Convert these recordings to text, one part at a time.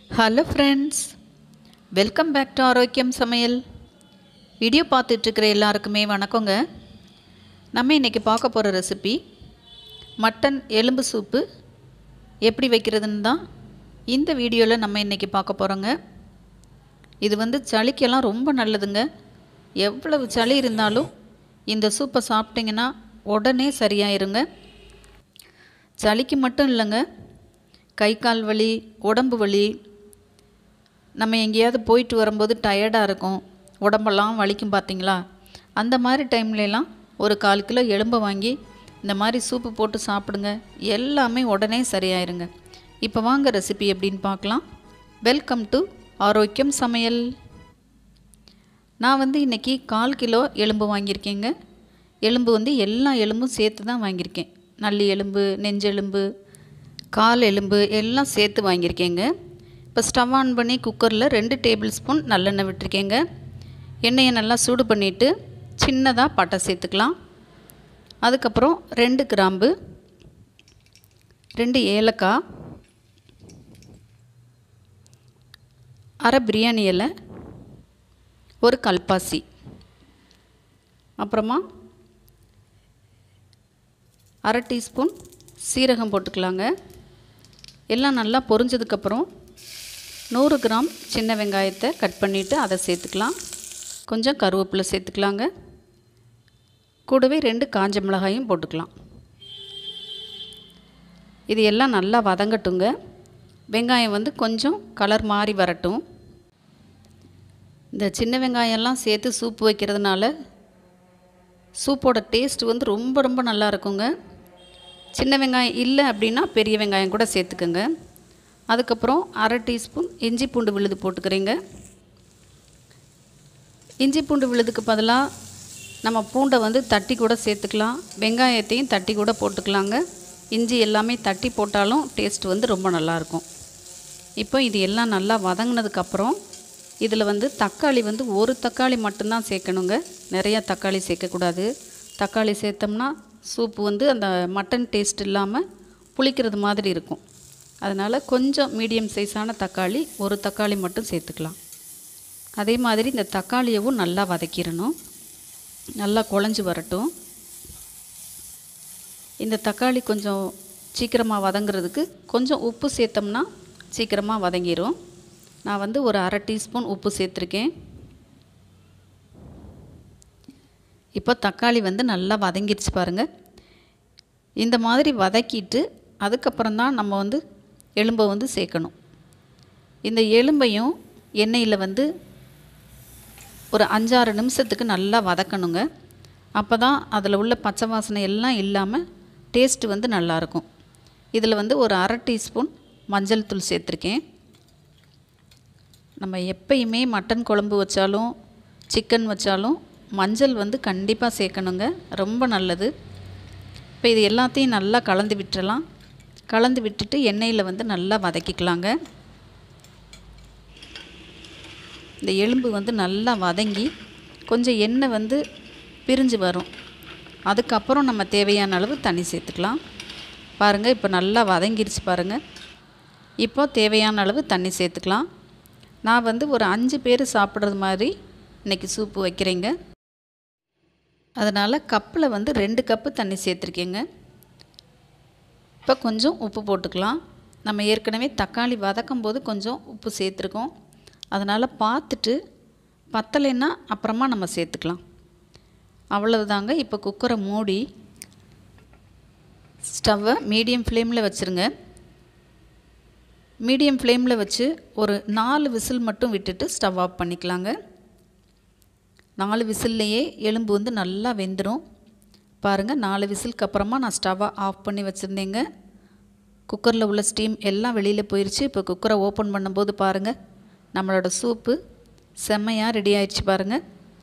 hello friends welcome back to ஆரோக்கியம் சமையல் video பார்த்துட்ருக்கிற எல்லாருக்குமே வணக்கங்க நம்ம இன்றைக்கி பார்க்க போகிற ரெசிபி மட்டன் எலும்பு சூப்பு எப்படி வைக்கிறதுன்னு தான் இந்த வீடியோவில் நம்ம இன்றைக்கி பார்க்க போகிறோங்க இது வந்து சளிக்கெல்லாம் ரொம்ப நல்லதுங்க எவ்வளவு சளி இருந்தாலும் இந்த சூப்பை சாப்பிட்டிங்கன்னா உடனே சரியாயிருங்க சளிக்கு மட்டும் இல்லைங்க கை கால் வலி உடம்பு வலி நம்ம எங்கேயாவது போயிட்டு வரும்போது டயர்டாக இருக்கும் உடம்பெல்லாம் வலிக்கும் பார்த்தீங்களா அந்த மாதிரி டைம்லலாம் ஒரு கால் கிலோ எலும்பை வாங்கி இந்த மாதிரி சூப்பு போட்டு சாப்பிடுங்க எல்லாமே உடனே சரியாயிருங்க இப்போ வாங்க ரெசிபி எப்படின்னு பார்க்கலாம் வெல்கம் டு ஆரோக்கியம் சமையல் நான் வந்து இன்றைக்கி கால் கிலோ எலும்பு வாங்கியிருக்கேங்க எலும்பு வந்து எல்லா எலும்பும் சேர்த்து தான் வாங்கியிருக்கேன் நல்லி எலும்பு நெஞ்செலும்பு கால் எலும்பு எல்லாம் சேர்த்து வாங்கியிருக்கேங்க இப்போ ஸ்டவ் ஆன் பண்ணி குக்கரில் ரெண்டு டேபிள் ஸ்பூன் நல்லெண்ணெய் விட்டுருக்கேங்க எண்ணெயை நல்லா சூடு பண்ணிவிட்டு சின்னதாக பட்டை சேர்த்துக்கலாம் அதுக்கப்புறம் ரெண்டு கிராம்பு ரெண்டு ஏலக்காய் அரை பிரியாணி இலை ஒரு கல்பாசி அப்புறமா அரை டீஸ்பூன் சீரகம் போட்டுக்கலாங்க எல்லாம் நல்லா பொரிஞ்சதுக்கப்புறம் நூறு கிராம் சின்ன வெங்காயத்தை கட் பண்ணிவிட்டு அதை சேர்த்துக்கலாம் கொஞ்சம் கருவேப்பிலை சேர்த்துக்கலாங்க கூடவே ரெண்டு காஞ்ச மிளகாயும் போட்டுக்கலாம் இது எல்லாம் நல்லா வதங்கட்டுங்க வெங்காயம் வந்து கொஞ்சம் கலர் மாறி வரட்டும் இந்த சின்ன வெங்காயம்லாம் சேர்த்து சூப்பு வைக்கிறதுனால சூப்போட டேஸ்ட் வந்து ரொம்ப ரொம்ப நல்லா இருக்குங்க சின்ன வெங்காயம் இல்லை அப்படின்னா பெரிய வெங்காயம் கூட சேர்த்துக்கோங்க அதுக்கப்புறம் அரை டீஸ்பூன் இஞ்சி பூண்டு விழுது போட்டுக்கிறேங்க இஞ்சி பூண்டு விழுதுக்கு பதிலாக நம்ம பூண்டை வந்து தட்டி கூட சேர்த்துக்கலாம் வெங்காயத்தையும் தட்டி கூட போட்டுக்கலாங்க இஞ்சி எல்லாமே தட்டி போட்டாலும் டேஸ்ட் வந்து ரொம்ப நல்லாயிருக்கும் இப்போ இது எல்லாம் நல்லா வதங்கினதுக்கப்புறம் இதில் வந்து தக்காளி வந்து ஒரு தக்காளி மட்டும்தான் சேர்க்கணுங்க நிறையா தக்காளி சேர்க்கக்கூடாது தக்காளி சேர்த்தோம்னா சூப்பு வந்து அந்த மட்டன் டேஸ்ட் இல்லாமல் புளிக்கிறது மாதிரி இருக்கும் அதனால் கொஞ்சம் மீடியம் சைஸான தக்காளி ஒரு தக்காளி மட்டும் சேர்த்துக்கலாம் அதே மாதிரி இந்த தக்காளியவும் நல்லா வதக்கிடணும் நல்லா குழஞ்சி வரட்டும் இந்த தக்காளி கொஞ்சம் சீக்கிரமாக வதங்குறதுக்கு கொஞ்சம் உப்பு சேர்த்தோம்னா சீக்கிரமாக வதங்கிடும் நான் வந்து ஒரு அரை டீஸ்பூன் உப்பு சேர்த்துருக்கேன் இப்போ தக்காளி வந்து நல்லா வதங்கிடுச்சு பாருங்கள் இந்த மாதிரி வதக்கிட்டு அதுக்கப்புறம் தான் நம்ம வந்து எலும்பை வந்து சேர்க்கணும் இந்த எலும்பையும் எண்ணெயில் வந்து ஒரு அஞ்சாறு நிமிஷத்துக்கு நல்லா வதக்கணுங்க அப்போ தான் அதில் உள்ள பச்சை வாசனை எல்லாம் இல்லாமல் டேஸ்ட்டு வந்து நல்லாயிருக்கும் இதில் வந்து ஒரு அரை டீஸ்பூன் மஞ்சள் தூள் சேர்த்துருக்கேன் நம்ம எப்பயுமே மட்டன் குழம்பு வச்சாலும் சிக்கன் வச்சாலும் மஞ்சள் வந்து கண்டிப்பாக சேர்க்கணுங்க ரொம்ப நல்லது இப்போ இது எல்லாத்தையும் நல்லா கலந்து விட்டுறலாம் கலந்து விட்டுட்டு எண்ணெயில் வந்து நல்லா வதக்கிக்கலாங்க இந்த எலும்பு வந்து நல்லா வதங்கி கொஞ்சம் எண்ணெய் வந்து பிரிஞ்சு வரும் அதுக்கப்புறம் நம்ம தேவையான அளவு தண்ணி சேர்த்துக்கலாம் பாருங்கள் இப்போ நல்லா வதங்கிருச்சு பாருங்கள் இப்போ தேவையான அளவு தண்ணி சேர்த்துக்கலாம் நான் வந்து ஒரு அஞ்சு பேர் சாப்பிட்றது மாதிரி இன்றைக்கி சூப்பு வைக்கிறேங்க அதனால் கப்பில் வந்து ரெண்டு கப்பு தண்ணி சேர்த்துருக்கேங்க இப்போ கொஞ்சம் உப்பு போட்டுக்கலாம் நம்ம ஏற்கனவே தக்காளி வதக்கும் போது கொஞ்சம் உப்பு சேர்த்துருக்கோம் அதனால் பார்த்துட்டு பத்தலைன்னா அப்புறமா நம்ம சேர்த்துக்கலாம் அவ்வளவுதாங்க இப்போ குக்கரை மூடி ஸ்டவ்வை மீடியம் ஃப்ளேமில் வச்சுருங்க மீடியம் ஃப்ளேமில் வச்சு ஒரு நாலு விசில் மட்டும் விட்டுட்டு ஸ்டவ் ஆஃப் பண்ணிக்கலாங்க நாலு விசில்லையே எலும்பு வந்து நல்லா வெந்துடும் பாருங்கள் நாலு விசிலுக்கு அப்புறமா நான் ஸ்டவ்வை ஆஃப் பண்ணி வச்சுருந்தேங்க குக்கரில் உள்ள ஸ்டீம் எல்லாம் வெளியில் போயிடுச்சு இப்போ குக்கரை ஓப்பன் பண்ணும்போது பாருங்கள் நம்மளோட சூப்பு செம்மையாக ரெடி ஆயிடுச்சு பாருங்கள்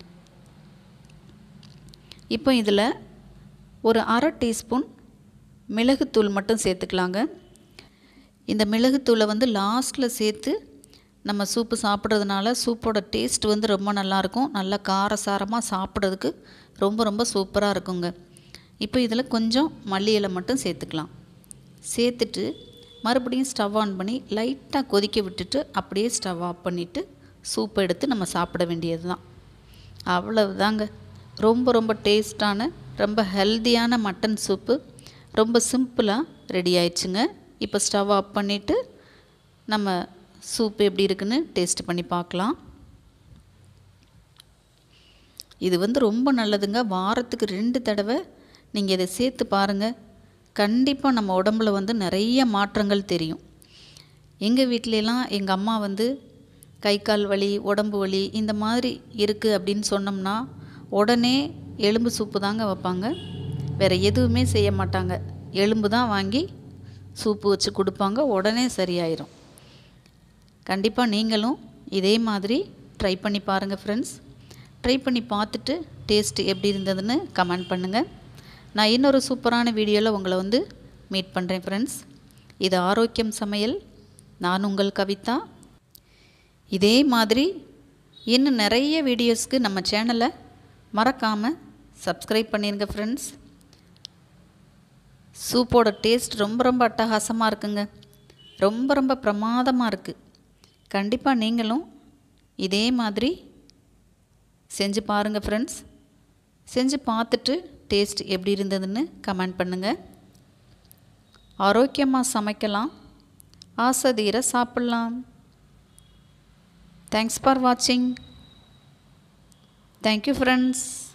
இப்போ இதில் ஒரு அரை டீஸ்பூன் மிளகுத்தூள் மட்டும் சேர்த்துக்கலாங்க இந்த மிளகுத்தூளை வந்து லாஸ்ட்டில் சேர்த்து நம்ம சூப்பு சாப்பிட்றதுனால சூப்போட டேஸ்ட் வந்து ரொம்ப நல்லாயிருக்கும் நல்லா காரசாரமாக சாப்பிட்றதுக்கு ரொம்ப ரொம்ப சூப்பராக இருக்குங்க இப்போ இதில் கொஞ்சம் மல்லி இலை மட்டும் சேர்த்துக்கலாம் சேர்த்துட்டு மறுபடியும் ஸ்டவ் ஆன் பண்ணி லைட்டாக கொதிக்க விட்டுட்டு அப்படியே ஸ்டவ் ஆஃப் பண்ணிவிட்டு சூப் எடுத்து நம்ம சாப்பிட வேண்டியது தான் அவ்வளவுதாங்க ரொம்ப ரொம்ப டேஸ்டான ரொம்ப ஹெல்தியான மட்டன் சூப்பு ரொம்ப சிம்பிளாக ரெடி ஆயிடுச்சுங்க இப்போ ஸ்டவ் ஆஃப் பண்ணிவிட்டு நம்ம சூப் எப்படி இருக்குன்னு டேஸ்ட் பண்ணி பார்க்கலாம் இது வந்து ரொம்ப நல்லதுங்க வாரத்துக்கு ரெண்டு தடவை நீங்கள் இதை சேர்த்து பாருங்கள் கண்டிப்பாக நம்ம உடம்புல வந்து நிறைய மாற்றங்கள் தெரியும் எங்கள் வீட்டிலலாம் எங்கள் அம்மா வந்து கை கால் வலி உடம்பு வலி இந்த மாதிரி இருக்குது அப்படின்னு சொன்னோம்னா உடனே எலும்பு சூப்பு தாங்க வைப்பாங்க வேறு எதுவுமே செய்ய மாட்டாங்க எலும்பு தான் வாங்கி சூப்பு வச்சு கொடுப்பாங்க உடனே சரியாயிரும் கண்டிப்பாக நீங்களும் இதே மாதிரி ட்ரை பண்ணி பாருங்கள் ஃப்ரெண்ட்ஸ் ட்ரை பண்ணி பார்த்துட்டு டேஸ்ட் எப்படி இருந்ததுன்னு கமெண்ட் பண்ணுங்கள் நான் இன்னொரு சூப்பரான வீடியோவில் உங்களை வந்து மீட் பண்ணுறேன் ஃப்ரெண்ட்ஸ் இது ஆரோக்கியம் சமையல் நான் உங்கள் கவிதா இதே மாதிரி இன்னும் நிறைய வீடியோஸ்க்கு நம்ம சேனலை மறக்காமல் சப்ஸ்கிரைப் பண்ணிடுங்க ஃப்ரெண்ட்ஸ் சூப்போட டேஸ்ட் ரொம்ப ரொம்ப அட்டகாசமாக இருக்குங்க ரொம்ப ரொம்ப பிரமாதமாக இருக்குது கண்டிப்பாக நீங்களும் இதே மாதிரி செஞ்சு பாருங்கள் ஃப்ரெண்ட்ஸ் செஞ்சு பார்த்துட்டு டேஸ்ட் எப்படி இருந்ததுன்னு கமெண்ட் பண்ணுங்கள் ஆரோக்கியமாக சமைக்கலாம் ஆசை தீர சாப்பிட்லாம் தேங்க்ஸ் ஃபார் வாட்சிங் தேங்க்யூ ஃப்ரெண்ட்ஸ்